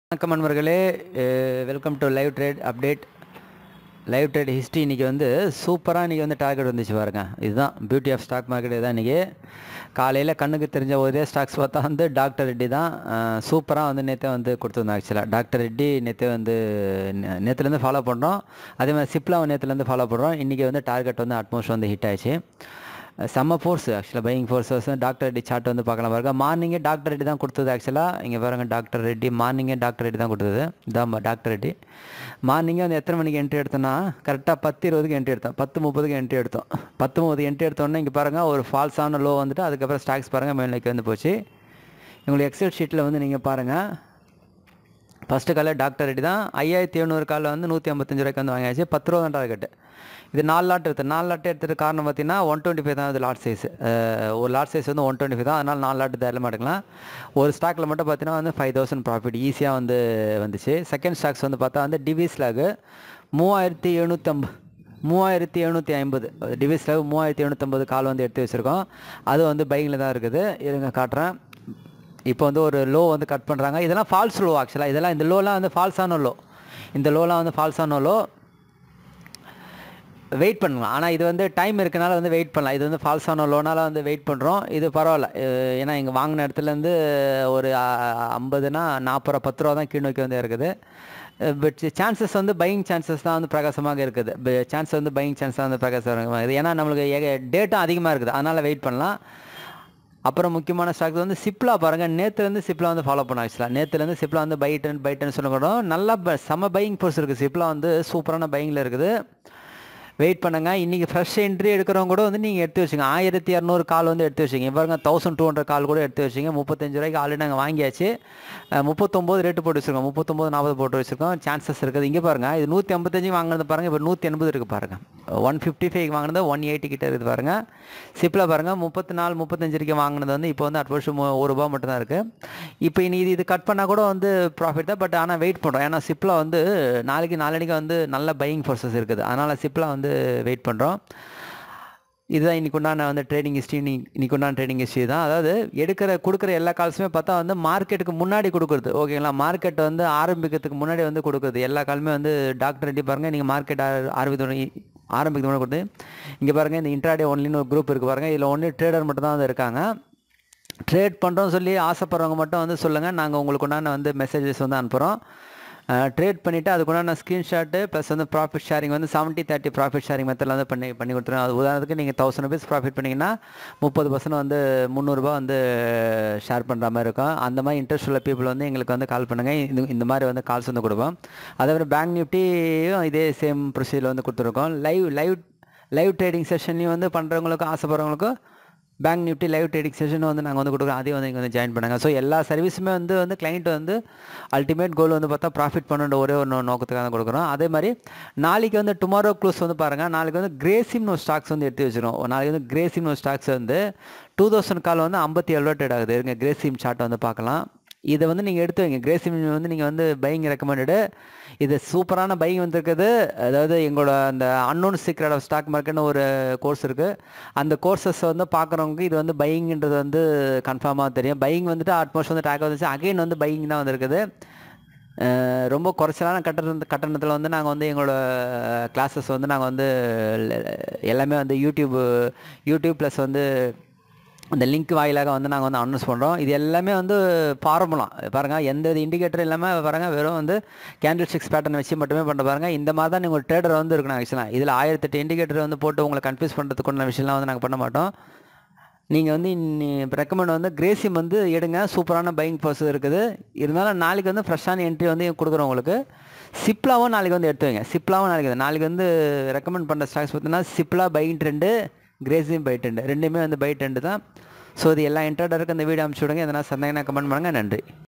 வணக்கம் நண்பர்களே welcome to live trade update live trade history இன்றைக்கி வந்து சூப்பராக இன்றைக்கி வந்து டார்கெட் வந்துச்சு பாருங்க இதுதான் பியூட்டி ஆஃப் ஸ்டாக் மார்க்கெட் தான் இன்றைக்கி காலையில் கண்ணுக்கு தெரிஞ்ச ஒரே ஸ்டாக்ஸ் பார்த்தா வந்து டாக்டர் ரெட்டி தான் சூப்பராக வந்து நேற்றே வந்து கொடுத்துருந்தோம் ஆக்சுவலாக டாக்டர் ரெட்டி நேற்றே வந்து நே- நேற்றுலேருந்து ஃபாலோ பண்ணுறோம் அதே மாதிரி சிப்லாவும் நேற்றுலேருந்து ஃபாலோ பண்ணுறோம் இன்றைக்கி வந்து டார்கெட் வந்து அட்மோஸ்ட் வந்து ஹிட் ஆயிடுச்சு செம்ம ஃபோர்ஸ் ஆக்சுவலாக buying forces doctor Reddy chart வந்து பார்க்கலாம் பாருங்க மார்னிங்கே டாக்டர் ரெட்டி தான் கொடுத்தது ஆக்சுவலாக இங்கே பாருங்க டாக்டர் ரெட்டி மார்னிங்கே டாக்டர் ரெட்டி தான் கொடுத்தது இதான் டாக்டர் ரெட்டி மார்னிங்கே வந்து எத்தனை மணிக்கு என்ட்ரி எடுத்தோன்னா கரெக்டாக பத்து இருபதுக்கு என்ட்ரி எடுத்தோம் பத்து முப்பதுக்கு என்ட்ரி எடுத்தோம் பத்து முப்பது என்ட்ரி எடுத்தோன்னே இங்கே பாருங்கள் ஒரு ஃபால்ஸான லோ வந்துட்டு அதுக்கப்புறம் ஸ்டாக்ஸ் பாருங்கள் மேல்நிலைக்கு வந்து போச்சு உங்களுக்கு எக்ஸல் ஷீட்டில் வந்து நீங்கள் பாருங்கள் ஃபஸ்ட்டு காலில் டாக்டர் ரெட்டி தான் ஐயாயிரத்தி எழுநூறு காலில் வந்து நூற்றி ஐம்பத்தஞ்சு ரூபாய்க்கு வந்து வாங்கியாச்சு பத்து ரூபா தான் டார்கெட் இது நாலு லாட் எடுத்து நாலு லாட் எடுத்துட்டு காரணம் பார்த்தீங்கன்னா ஒன் டுவெண்ட்டி ஃபைவ் தான் இது லாட் சைஸ் ஒரு லாட் சைஸ் வந்து ஒன் டுவெண்ட்டி ஃபைவ் தான் அதனால் நாலு லாட் தைரியமாக எடுக்கலாம் ஒரு ஸ்டாக்கில் மட்டும் பார்த்தீங்கன்னா வந்து ஃபைவ் தௌசண்ட் ப்ராஃபிட் ஈஸியாக வந்து வந்துச்சு செகண்ட் ஸ்டாக்ஸ் வந்து பார்த்தா வந்து டிவி ஸ்லாகு மூவாயிரத்தி எழுநூற்றம்பது மூவாயிரத்தி எழுநூற்றி ஐம்பது டிவிஸில் மூவாயிரத்தி எழுநூற்றம்பது கால் வந்து எடுத்து வச்சுருக்கோம் அது வந்து பைக்கில் தான் இருக்குது இருங்க காட்டுறேன் இப்போ வந்து ஒரு லோ வந்து கட் பண்ணுறாங்க இதெல்லாம் ஃபால்ஸ் லோ ஆக்சுவலாக இதெல்லாம் இந்த லோலாம் வந்து ஃபால்ஸான லோ இந்த லோலாம் வந்து ஃபால்ஸான லோ வெயிட் பண்ணலாம் ஆனால் இது வந்து டைம் இருக்கனால வந்து வெயிட் பண்ணலாம் இது வந்து ஃபால்ஸான லோனால வந்து வெயிட் பண்ணுறோம் இது பரவாயில்ல அஹ் ஏன்னா இங்கே வாங்கின இடத்துலேருந்து ஒரு அஹ், ஐம்பதுனா நாற்பது ரூபா பத்து ரூபா தான் கீழ் நோக்கி வந்து இருக்குது பட் சான்சஸ் வந்து பையிங் சான்சஸ் தான் வந்து பிரகாசமாக இருக்குது சான்ஸ் வந்து பையிங் சான்ஸ் தான் வந்து பிரகாசமாக இருக்குது ஏன்னா நம்மளுக்கு டேட்டும் அதிகமாக இருக்குது அதனால் வெயிட் பண்ணலாம் அப்புறம் முக்கியமான ஸ்டாக் வந்து சிப்லா பாருங்கள் நேற்றுலேருந்து சிப்லா வந்து ஃபாலோ பண்ண ஆக்சுவலாக நேற்றுலேருந்து சிப்லா வந்து பைட்டன் பைட்டன் சொல்லக்கூடும் நல்லா ப- செம பையிங் ஃபோர்ஸ் இருக்குது சிப்லா வந்து சூப்பரான பையிங்கில் இருக்குது வெயிட் பண்ணுங்க இன்றைக்கி ஃப்ரெஷ் என்ட்ரி எடுக்கிறவங்க கூட வந்து நீங்கள் எடுத்து வச்சுங்க ஆயிரத்தி இரநூறு கால் வந்து எடுத்து வச்சுங்க பாருங்க தௌசண்ட் டூ ஹண்ட்ரட் கால் கூட எடுத்து வச்சுங்க முப்பத்தஞ்சு ரூபாய்க்கு ஆல்ரெடி நாங்கள் வாங்கியாச்சு அஹ், முப்பத்தொம்போது ரேட்டு போட்டு வச்சுருக்கோம் முப்பத்தொம்போது நாற்பது போட்டு வச்சுருக்கோம் சான்சஸ் இருக்குது இங்கே பாருங்கள் இது நூற்றி ஐம்பத்தஞ்சு வாங்கினது பாருங்கள் இப்போ நூற்றி எண்பது இருக்குது பாருங்கள் ஒன் ஃபிஃப்டி ஃபைவ் வாங்கினது ஒன் எயிட்டி கிட்ட இருக்குது பாருங்கள் சிப்பில் பாருங்கள் முப்பத்தி நாலு முப்பத்தஞ்சு வரைக்கும் வாங்கினது வந்து இப்போ வந்து அட் வருஷம் ஒரு ரூபா மட்டும் தான் இருக்குது இப்போ இனி இது இது கட் பண்ணால் கூட வந்து ப்ராஃபிட் தான் பட் ஆனால் வெயிட் பண்ணுறோம் ஏன்னா சிப்பில் வந்து நாளைக்கு நாளன்னைக்கு வந்து நல்ல பையிங் ஃபோர்ஸஸ் இருக்குது அதனால் சிப்பில் வந்து வெயிட் பண்ணுறோம் இதுதான் இன்னைக்கு உண்டான வந்து ட்ரேடிங் ஹிஸ்ட்ரி இன்னைக்கு உண்டான ட்ரேடிங் ஹிஸ்ட்ரி தான் அதாவது எடுக்கிற கொடுக்குற எல்லா கால்ஸுமே பார்த்தா வந்து மார்க்கெட்டுக்கு முன்னாடி கொடுக்குறது ஓகேங்களா மார்க்கெட் வந்து ஆரம்பிக்கிறதுக்கு முன்னாடி வந்து கொடுக்குறது எல்லா காலுமே வந்து டாக்டர் ரெட்டி பாருங்கள் நீங்கள் மார்க்கெட் ஆரம்பித்தோட ஆரம்பிக்கிறது முன்னாடி கொடுத்து இங்கே பாருங்கள் இந்த இன்ட்ராடே ஒன்லின்னு ஒரு குரூப் இருக்குது பாருங்கள் இதில் ஒன்லி ட்ரேடர் மட்டும் தான் வந்து இருக்காங்க ட்ரேட் பண்ணுறோம் சொல்லி ஆசைப்படுறவங்க மட்டும் வந்து சொல்லுங்கள் நாங்கள் உங்களுக்கு உண்டான வந்து மெசேஜஸ் வந்து அனுப்புகிறோம் ட்ரேட் பண்ணிவிட்டு அதுக்குண்டான ஸ்க்ரீன்ஷாட்டு ப்ளஸ் வந்து ப்ராஃபிட் ஷேரிங் வந்து செவன்ட்டி தேர்ட்டி ப்ராஃபிட் ஷேரிங் மெத்தடில் வந்து பண்ணி பண்ணி கொடுத்துருவோம் அது உதாரணத்துக்கு நீங்கள் தௌசண்ட் ருபீஸ் ப்ராஃபிட் பண்ணிங்கன்னா முப்பது பர்சன்ட் வந்து முந்நூறுரூபா வந்து ஷேர் பண்ணுற மாதிரி இருக்கும் அந்த மாதிரி இன்ட்ரெஸ்ட் உள்ள பீப்புள் வந்து எங்களுக்கு வந்து கால் பண்ணுங்கள் இந்த இந்த மாதிரி வந்து கால்ஸ் வந்து கொடுப்போம் அதே மாதிரி பேங்க் நிஃப்டியும் இதே சேம் ப்ரொசீஜர் வந்து கொடுத்துருக்கோம் லைவ் லைவ் லைவ் ட்ரேடிங் செஷன்லையும் வந்து பண்ணுறவங்களுக்கும் ஆசைப்படுறவங்களுக்கும் bank nifty live trading session வந்து நாங்கள் வந்து கொடுக்குறோம் அதையும் வந்து இங்கே வந்து ஜாயின் பண்ணுங்க ஸோ எல்லா சர்வீஸுமே வந்து வந்து கிளைண்ட் வந்து அல்டிமேட் கோல் வந்து பார்த்தா ப்ராஃபிட் பண்ணுன்ற ஒரே ஒரு நோ- நோக்கத்துக்காக தான் கொடுக்குறோம் அதே மாதிரி நாளைக்கு வந்து டுமாரோ க்ளோஸ் வந்து பாருங்கள் நாளைக்கு வந்து கிரேசிம்னு ஒரு ஸ்டாக்ஸ் வந்து எடுத்து வச்சிருக்கோம் நாளைக்கு வந்து கிரேசிம்னு ஒரு ஸ்டாக்ஸ் வந்து டூ தௌசண்ட் கால் வந்து ஐம்பத்தி ஏழு ரூபா ட்ரேட் ஆகுது இருங்க கிரேசிம் சார்ட்டை வந்து பார்க்கலாம் இதை வந்து நீங்கள் எடுத்து வைங்க கிரேசிம் வந்து நீங்கள் வந்து பையிங் ரெக்கமெண்டடு இது சூப்பரான பையிங் வந்திருக்குது அதாவது எங்களோட அந்த அன்னோன் சீக்ரெட் ஆஃப் ஸ்டாக் மார்க்கெட்னு ஒரு கோர்ஸ் இருக்குது அந்த கோர்சஸ் வந்து பார்க்குறவங்க இது வந்து பையிங்ன்றது வந்து கன்ஃபார்மாக தெரியும் பையிங் வந்துட்டு அட்மோஸ்ட் வந்து டேக் வந்துச்சு அகைன் வந்து பையிங் தான் வந்திருக்குது அஹ் ரொம்ப குறைச்சலான கட்டண கட்டணத்தில் வந்து நாங்கள் வந்து எங்களோட கிளாஸஸ் வந்து நாங்கள் வந்து எல்லாமே வந்து யூடியூப் யூடியூப் ப்ளஸ் வந்து அந்த லிங்க் வாயிலாக வந்து நாங்கள் வந்து அனௌன்ஸ் பண்ணுறோம் இது எல்லாமே வந்து ஃபார்முலாம் பாருங்கள் எந்த இது இண்டிகேட்டர் இல்லாமல் பாருங்கள் வெறும் வந்து கேண்டில் ஸ்டிக்ஸ் பேட்டர்ன் வச்சு மட்டுமே பண்ண பாருங்கள் இந்த மாதிரி தான் நீங்கள் ட்ரேடர் வந்து இருக்கணும் ஆக்சுவலாக இதில் ஆயிரத்தெட்டு இண்டிகேட்டர் வந்து போட்டு உங்களை கன்ஃபியூஸ் பண்ணுறதுக்குள்ள விஷயம்லாம் வந்து நாங்கள் பண்ண மாட்டோம் நீங்கள் வந்து ரெக்கமெண்ட் வந்து கிரேசிம் வந்து எடுங்க சூப்பரான பையிங் ப்ரோசஸ் இருக்குது இருந்தாலும் நாளைக்கு வந்து ஃப்ரெஷ்ஷான என்ட்ரி வந்து கொடுக்குறோம் உங்களுக்கு சிப்லாவும் நாளைக்கு வந்து எடுத்து வைங்க சிப்லாவும் நாளைக்கு வந்து நாளைக்கு வந்து ரெக்கமெண்ட் பண்ணுற ஸ்டாக்ஸ் பார்த்தீங்கன்னா Cipla buying trend Grasim buy trend ரெண்டுமே வந்து பை ட்ரெண்டு தான் ஸோ இது எல்லா இன்ட்ரடருக்கு இந்த வீடியோ அனுப்பிச்சி விடுங்க எதனா சந்தேகம்னா கமெண்ட் பண்ணுங்கள் நன்றி